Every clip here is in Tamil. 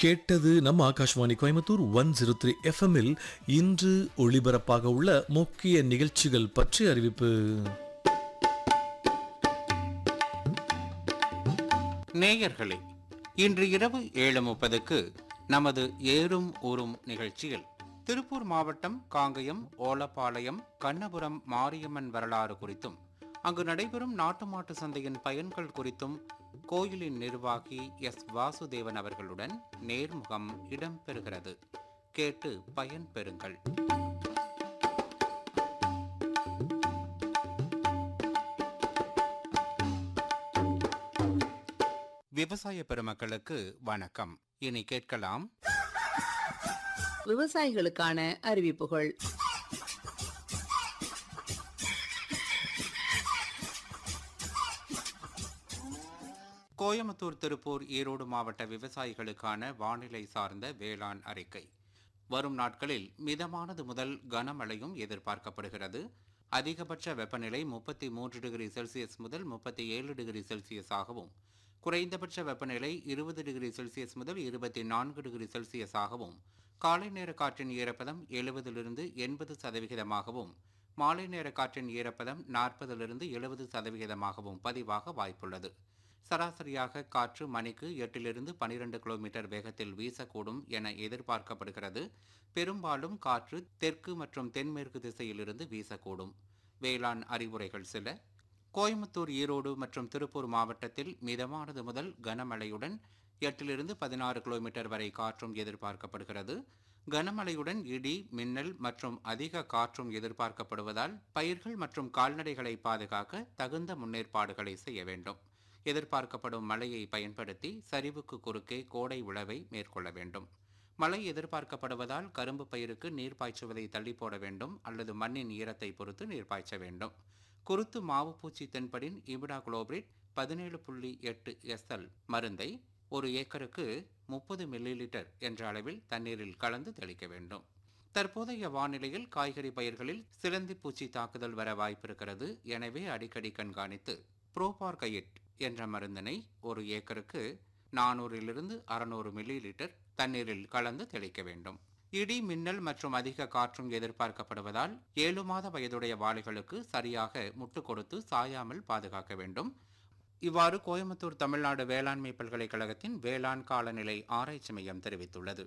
கேட்டது நம்ம Akashvani Coimbatore one zero three எஃப்எம்மில் இன்று ஒளிபரப்பாக உள்ள முக்கிய நிகழ்ச்சிகள் பற்றி அறிவிப்பு நேயர்களே இன்று இரவு ஏழு முப்பதுக்கு நமது ஏறும் ஊரும் நிகழ்ச்சியில் திருப்பூர் மாவட்டம் காங்கயம் ஓலப்பாளையம் கண்ணபுரம் மாரியம்மன் வரலாறு குறித்தும் அங்கு நடைபெறும் நாட்டு மாட்டு சந்தையின் பயன்கள் குறித்தும் கோயிலின் நிர்வாகி எஸ் வாசுதேவன் அவர்களுடன் நேர்முகம் இடம்பெறுகிறது கேட்டு பயன் பெறுங்கள் விவசாய பெருமக்களுக்கு வணக்கம் இனி கேட்கலாம் விவசாயிகளுக்கான அறிவிப்புகள் கோயம்புத்தூர் திருப்பூர் ஈரோடு மாவட்ட விவசாயிகளுக்கான வானிலை சார்ந்த வேளாண் அறிக்கை வரும் நாட்களில் மிதமானது முதல் கனமழையும் எதிர்பார்க்கப்படுகிறது அதிகபட்ச வெப்பநிலை முப்பத்தி மூன்று டிகிரி செல்சியஸ் முதல் முப்பத்தி ஏழு டிகிரி செல்சியஸாகவும் குறைந்தபட்ச வெப்பநிலை இருபது டிகிரி செல்சியஸ் முதல் இருபத்தி நான்கு டிகிரி செல்சியஸாகவும் காலை நேர காற்றின் ஈரப்பதம் எழுபதிலிருந்து எண்பது சதவிகிதமாகவும் மாலை நேர காற்றின் ஈரப்பதம் நாற்பதிலிருந்து எழுபது சதவிகிதமாகவும் பதிவாக வாய்ப்புள்ளது சராசரியாக காற்று மணிக்கு எட்டிலிருந்து பனிரெண்டு கிலோமீட்டர் வேகத்தில் வீசக்கூடும் என எதிர்பார்க்கப்படுகிறது பெரும்பாலும் காற்று தெற்கு மற்றும் தென்மேற்கு திசையிலிருந்து வீசக்கூடும் வேளாண் அறிவுரைகள் சில கோயம்புத்தூர் ஈரோடு மற்றும் திருப்பூர் மாவட்டத்தில் மிதமானது முதல் கனமழையுடன் எட்டிலிருந்து பதினாறு கிலோமீட்டர் வரை காற்றும் எதிர்பார்க்கப்படுகிறது கனமழையுடன் இடி மின்னல் மற்றும் அதிக காற்றும் எதிர்பார்க்கப்படுவதால் பயிர்கள் மற்றும் கால்நடைகளை பாதுகாக்க தகுந்த முன்னேற்பாடுகளை செய்ய வேண்டும் எதிர்பார்க்கப்படும் மழையை பயன்படுத்தி சரிவுக்கு குறுக்கே கோடை உழவை மேற்கொள்ள வேண்டும் மழை எதிர்பார்க்கப்படுவதால் கரும்பு பயிருக்கு நீர் பாய்ச்சுவதை தள்ளி போட வேண்டும் அல்லது மண்ணின் ஈரத்தை பொறுத்து நீர் பாய்ச்ச வேண்டும் குருத்து மாவு பூச்சி தென்படின் இபிடா குளோபிரிட் பதினேழு புள்ளி எட்டு எஸ்எல் மருந்தை ஒரு ஏக்கருக்கு முப்பது மில்லி லிட்டர் என்ற அளவில் தண்ணீரில் கலந்து தெளிக்க வேண்டும் தற்போதைய வானிலையில் காய்கறி பயிர்களில் சிலந்தி பூச்சி தாக்குதல் வர வாய்ப்பிருக்கிறது எனவே அடிக்கடி கண்காணித்து புரோபார்கையிட் என்ற மருந்தினை ஒரு ஏக்கருக்கு நானூறிலிருந்து அறுநூறு மில்லி லிட்டர் தண்ணீரில் கலந்து தெளிக்க வேண்டும் இடி மின்னல் மற்றும் அதிக காற்றும் எதிர்பார்க்கப்படுவதால் ஏழு மாத வயதுடைய வாளிகளுக்கு சரியாக முட்டு கொடுத்து சாயாமல் பாதுகாக்க வேண்டும் இவ்வாறு கோயம்புத்தூர் தமிழ்நாடு வேளாண்மை பல்கலைக்கழகத்தின் வேளாண் காலநிலை ஆராய்ச்சி மையம் தெரிவித்துள்ளது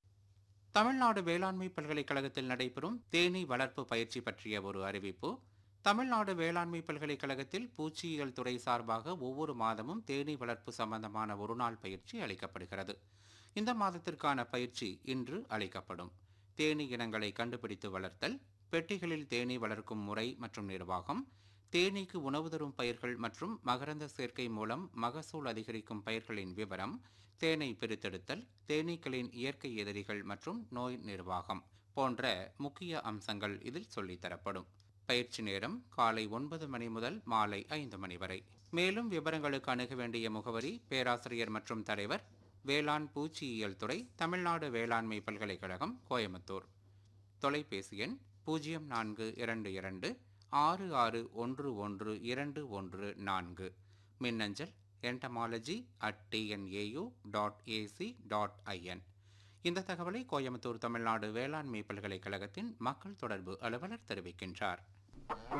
தமிழ்நாடு வேளாண்மை பல்கலைக்கழகத்தில் நடைபெறும் தேனீ வளர்ப்பு பயிற்சி பற்றிய ஒரு அறிவிப்பு தமிழ்நாடு வேளாண்மை பல்கலைக்கழகத்தில் பூச்சியியல் துறை சார்பாக ஒவ்வொரு மாதமும் தேனீ வளர்ப்பு சம்பந்தமான ஒருநாள் பயிற்சி அளிக்கப்படுகிறது இந்த மாதத்திற்கான பயிற்சி இன்று அளிக்கப்படும் தேனீ இனங்களை கண்டுபிடித்து வளர்த்தல் பெட்டிகளில் தேனீ வளர்க்கும் முறை மற்றும் நிர்வாகம் தேனீக்கு உணவு தரும் பயிர்கள் மற்றும் மகரந்த சேர்க்கை மூலம் மகசூல் அதிகரிக்கும் பயிர்களின் விவரம் தேனை பிரித்தெடுத்தல் தேனீக்களின் இயற்கை எதிரிகள் மற்றும் நோய் நிர்வாகம் போன்ற முக்கிய அம்சங்கள் இதில் சொல்லித்தரப்படும் பயிற்சி நேரம் காலை ஒன்பது மணி முதல் மாலை ஐந்து மணி வரை மேலும் விவரங்களுக்கு அணுக வேண்டிய முகவரி பேராசிரியர் மற்றும் தலைவர் வேளாண் பூச்சியியல் துறை தமிழ்நாடு வேளாண்மை பல்கலைக்கழகம் கோயம்புத்தூர் தொலைபேசி எண் பூஜ்ஜியம் நான்கு இரண்டு இரண்டு ஆறு ஆறு ஒன்று ஒன்று இரண்டு ஒன்று நான்கு மின்னஞ்சல் entomology at TNAU dot AC dot IN இந்த தகவலை கோயம்புத்தூர் தமிழ்நாடு வேளாண்மை பல்கலைக்கழகத்தின் மக்கள் தொடர்பு அலுவலர் தெரிவிக்கின்றார்